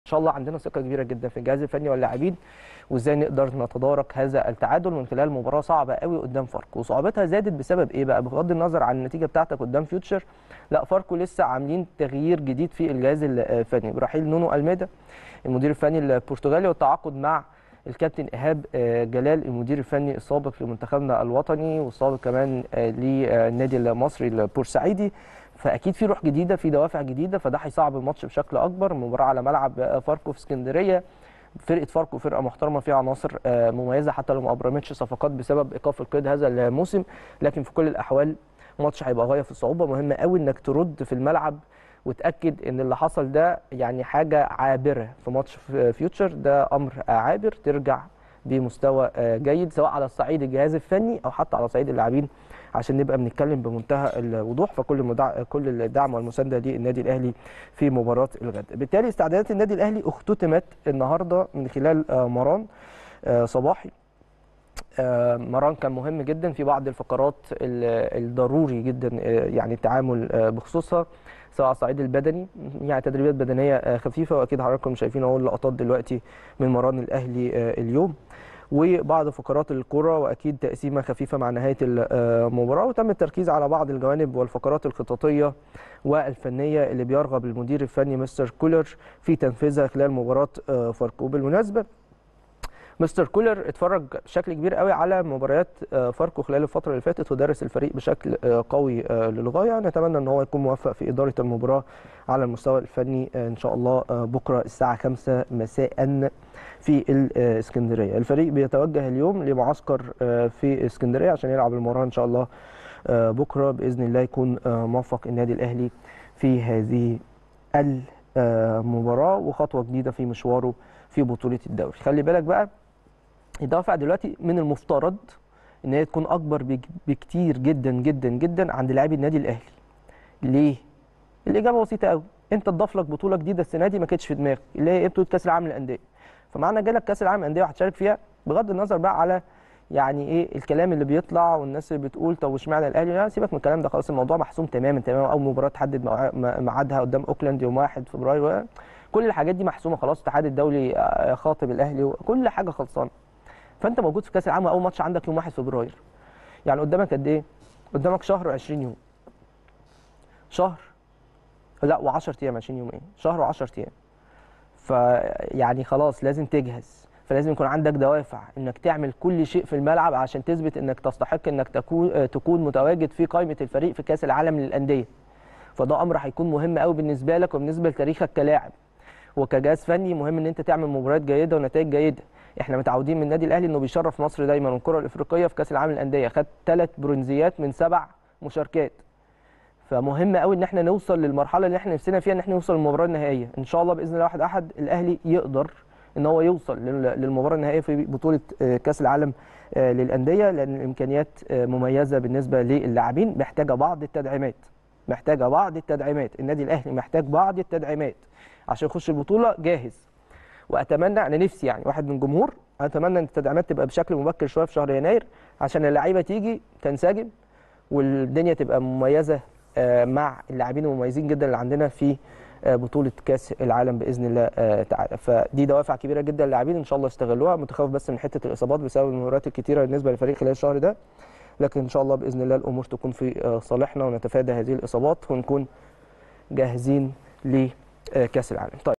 شاء الله عندنا ثقه كبيره جدا في الجهاز الفني واللاعبين وازاي نقدر نتدارك هذا التعادل من خلال مباراه صعبه قوي قدام فاركو وصعوبتها زادت بسبب ايه بقى بغض النظر عن النتيجه بتاعتك قدام فيوتشر لا فاركو لسه عاملين تغيير جديد في الجهاز الفني برحيل نونو الميدا المدير الفني البرتغالي والتعاقد مع الكابتن ايهاب جلال المدير الفني السابق لمنتخبنا الوطني والسابق كمان للنادي المصري البورسعيدي فاكيد في روح جديده في دوافع جديده فده هيصعب الماتش بشكل اكبر مباراه على ملعب فاركو في اسكندريه فرقه فاركو فرقه محترمه فيها عناصر مميزه حتى لو ما ابرمتش صفقات بسبب ايقاف القيد هذا الموسم لكن في كل الاحوال ماتش هيبقى غايه في الصعوبه مهم قوي انك ترد في الملعب وتاكد ان اللي حصل ده يعني حاجه عابره في ماتش فيوتشر ده امر عابر ترجع بمستوى جيد سواء على الصعيد الجهاز الفني او حتى على صعيد اللاعبين عشان نبقى بنتكلم بمنتهى الوضوح فكل مدع... كل الدعم والمسانده للنادي الاهلي في مباراه الغد بالتالي استعدادات النادي الاهلي اختتمت النهارده من خلال مران صباحي مران كان مهم جدا في بعض الفقرات الضروري جدا يعني التعامل بخصوصها سواء على الصعيد البدني يعني تدريبات بدنيه خفيفه واكيد حضراتكم شايفين اهو اللقطات دلوقتي من مران الاهلي اليوم وبعض فقرات الكره واكيد تقسيمه خفيفه مع نهايه المباراه وتم التركيز على بعض الجوانب والفقرات الخططيه والفنيه اللي بيرغب المدير الفني مستر كولر في تنفيذها خلال مباراه فاركو بالمناسبه مستر كولر اتفرج بشكل كبير قوي على مباريات فاركو خلال الفتره اللي فاتت ودرس الفريق بشكل قوي للغايه نتمنى ان هو يكون موفق في اداره المباراه على المستوى الفني ان شاء الله بكره الساعه 5 مساء في الاسكندريه الفريق بيتوجه اليوم لمعسكر في اسكندريه عشان يلعب المباراه ان شاء الله بكره باذن الله يكون موفق النادي الاهلي في هذه المباراه وخطوه جديده في مشواره في بطوله الدوري خلي بالك بقى الدوافع دلوقتي من المفترض ان هي تكون اكبر بكتير جدا جدا جدا عند لاعبي النادي الاهلي ليه الاجابه بسيطه قوي انت تضاف لك بطوله جديده السنه دي ما كانتش في دماغك اللي هي بطوله كاس العالم للانديه فمعنى جالك كاس العالم للانديه وهتشارك فيها بغض النظر بقى على يعني ايه الكلام اللي بيطلع والناس اللي بتقول طب واشمعنى الاهلي لا سيبك من الكلام ده خلاص الموضوع محسوم تماما تماما اول مباراه تحدد ميعادها قدام اوكلاند يوم 1 فبراير كل الحاجات دي محسومه خلاص الاتحاد الدولي خاطب الاهلي وكل حاجه خلصانه فانت موجود في كاس العالم اول ماتش عندك يوم 1 فبراير يعني قدامك قد ايه قدامك شهر و20 يوم شهر لا و10 ايام 20 يوم ايه شهر و10 ايام فيعني خلاص لازم تجهز فلازم يكون عندك دوافع انك تعمل كل شيء في الملعب عشان تثبت انك تستحق انك تكون تكون متواجد في قائمه الفريق في كاس العالم للانديه فده امر هيكون مهم قوي بالنسبه لك وبالنسبه لتاريخك كلاعب وكجهاز فني مهم ان انت تعمل مباريات جيده ونتائج جيده احنا متعودين من النادي الاهلي انه بيشرف مصر دايما والكره الافريقيه في كاس العالم للانديه خد ثلاث برونزيات من سبع مشاركات فمهم قوي ان احنا نوصل للمرحله اللي احنا نفسنا فيها ان احنا نوصل للمباراه النهائيه ان شاء الله باذن الله واحد احد الاهلي يقدر ان هو يوصل للمباراه النهائيه في بطوله كاس العالم للانديه لان الامكانيات مميزه بالنسبه للاعبين محتاجه بعض التدعيمات محتاجه بعض التدعيمات النادي الاهلي محتاج بعض التدعيمات عشان يخش البطوله جاهز واتمنى انا نفسي يعني واحد من الجمهور اتمنى ان التدعيمات تبقى بشكل مبكر شويه في شهر يناير عشان اللعيبه تيجي تنسجم والدنيا تبقى مميزه مع اللاعبين المميزين جدا اللي عندنا في بطوله كاس العالم باذن الله تعالى فدي دوافع كبيره جدا للاعبين ان شاء الله يستغلوها متخوف بس من حته الاصابات بسبب المباريات الكتيره بالنسبه للفريق خلال الشهر ده لكن ان شاء الله باذن الله الامور تكون في صالحنا ونتفادى هذه الاصابات ونكون جاهزين لكاس العالم طيب